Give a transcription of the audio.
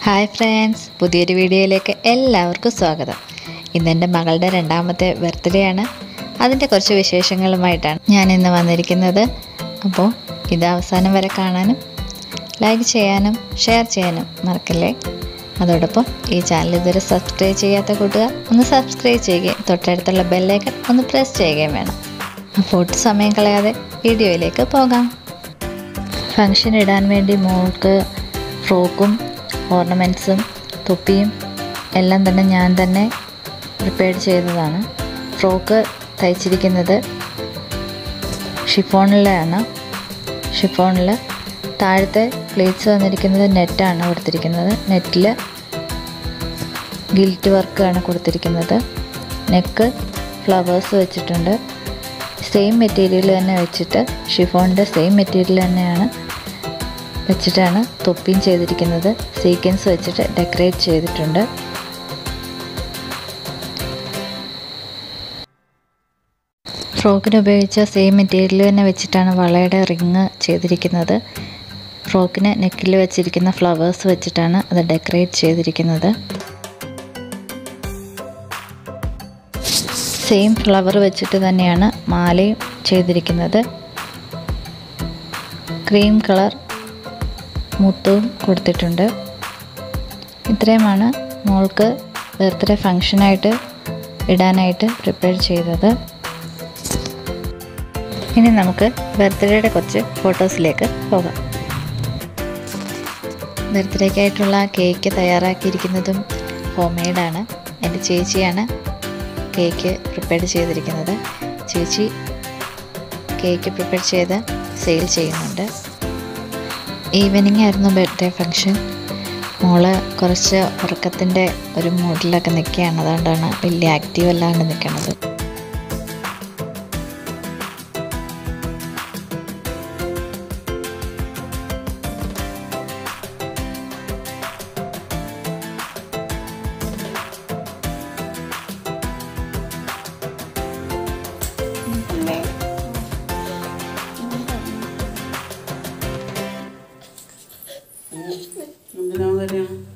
hi friends പുതിയൊരു വീഡിയോയിലേക്ക് എല്ലാവർക്കും സ്വാഗതം ഇന്ന് എൻ്റെ മകളുടെ രണ്ടാമത്തെ ബർത്ത്ഡേ ആണ് അതിൻ്റെ കുറച്ച് വിശേഷങ്ങളുമായിട്ടാണ് ഞാൻ ഇന്ന് വന്നിരിക്കുന്നത് അപ്പോൾ ഇത് അവസാനം വരെ കാണാനും ലൈക്ക് ചെയ്യാനും ഷെയർ ചെയ്യാനും മറക്കല്ലേ അതോടൊപ്പം ഈ ചാനൽ ഇതുവരെ സബ്സ്ക്രൈബ് ചെയ്യാത്ത കൂട്ടുകാർ ഒന്ന് സബ്സ്ക്രൈബ് ചെയ്യുകയും തൊട്ടടുത്തുള്ള ബെല്ലൈക്കൺ ഒന്ന് പ്രസ് ചെയ്യുകയും വേണം അപ്പോൾ ഒട്ടും സമയം കളയാതെ വീഡിയോയിലേക്ക് പോകാം ഫങ്ഷൻ ഇടാൻ വേണ്ടി മോൾക്ക് ഫ്രോക്കും ഓർണമെൻറ്റ്സും തൊപ്പിയും എല്ലാം തന്നെ ഞാൻ തന്നെ പ്രിപ്പയർ ചെയ്തതാണ് ഫ്രോക്ക് തയ്ച്ചിരിക്കുന്നത് ഷിഫോണിലാണ് ഷിഫോണിൽ താഴത്തെ പ്ലേറ്റ്സ് വന്നിരിക്കുന്നത് നെറ്റാണ് കൊടുത്തിരിക്കുന്നത് നെറ്റിൽ ഗിൽറ്റ് വർക്കാണ് കൊടുത്തിരിക്കുന്നത് നെക്ക് ഫ്ലവേഴ്സ് വെച്ചിട്ടുണ്ട് സെയിം മെറ്റീരിയൽ തന്നെ വെച്ചിട്ട് ഷിഫോണിൻ്റെ സെയിം മെറ്റീരിയൽ തന്നെയാണ് വെച്ചിട്ടാണ് തൊപ്പിയും ചെയ്തിരിക്കുന്നത് സീക്വൻസ് വെച്ചിട്ട് ഡെക്കറേറ്റ് ചെയ്തിട്ടുണ്ട് ഫ്രോക്കിന് ഉപയോഗിച്ച സെയിം മെറ്റീരിയൽ തന്നെ വെച്ചിട്ടാണ് വളയുടെ റിങ് ചെയ്തിരിക്കുന്നത് ഫ്രോക്കിന് നെക്കിൽ വെച്ചിരിക്കുന്ന ഫ്ലവേഴ്സ് വെച്ചിട്ടാണ് അത് ഡെക്കറേറ്റ് ചെയ്തിരിക്കുന്നത് സെയിം ഫ്ലവർ വെച്ചിട്ട് തന്നെയാണ് മാലയും ചെയ്തിരിക്കുന്നത് ക്രീം കളർ മുത്തും കൊടുത്തിട്ടുണ്ട് ഇത്രയുമാണ് മോൾക്ക് ബർത്ത്ഡേ ഫങ്ഷനായിട്ട് ഇടാനായിട്ട് പ്രിപ്പയർ ചെയ്തത് ഇനി നമുക്ക് ബർത്ത്ഡേയുടെ കുറച്ച് ഫോട്ടോസിലേക്ക് പോകാം ബർത്ത്ഡേക്കായിട്ടുള്ള കേക്ക് തയ്യാറാക്കിയിരിക്കുന്നതും ഹോം മെയ്ഡാണ് എൻ്റെ ചേച്ചിയാണ് കേക്ക് പ്രിപ്പയർ ചെയ്തിരിക്കുന്നത് ചേച്ചി കേക്ക് പ്രിപ്പയർ ചെയ്ത് സെയിൽ ചെയ്യുന്നുണ്ട് ഈവനിങ് ആയിരുന്നു ബർത്ത്ഡേ ഫങ്ഷൻ മോള് കുറച്ച് ഉറക്കത്തിൻ്റെ ഒരു മൂഡിലൊക്കെ നിൽക്കുകയാണ് അതുകൊണ്ടാണ് വലിയ ആക്റ്റീവ് അല്ലാണ്ട് നിൽക്കുന്നത് എന്തിനാ വരിക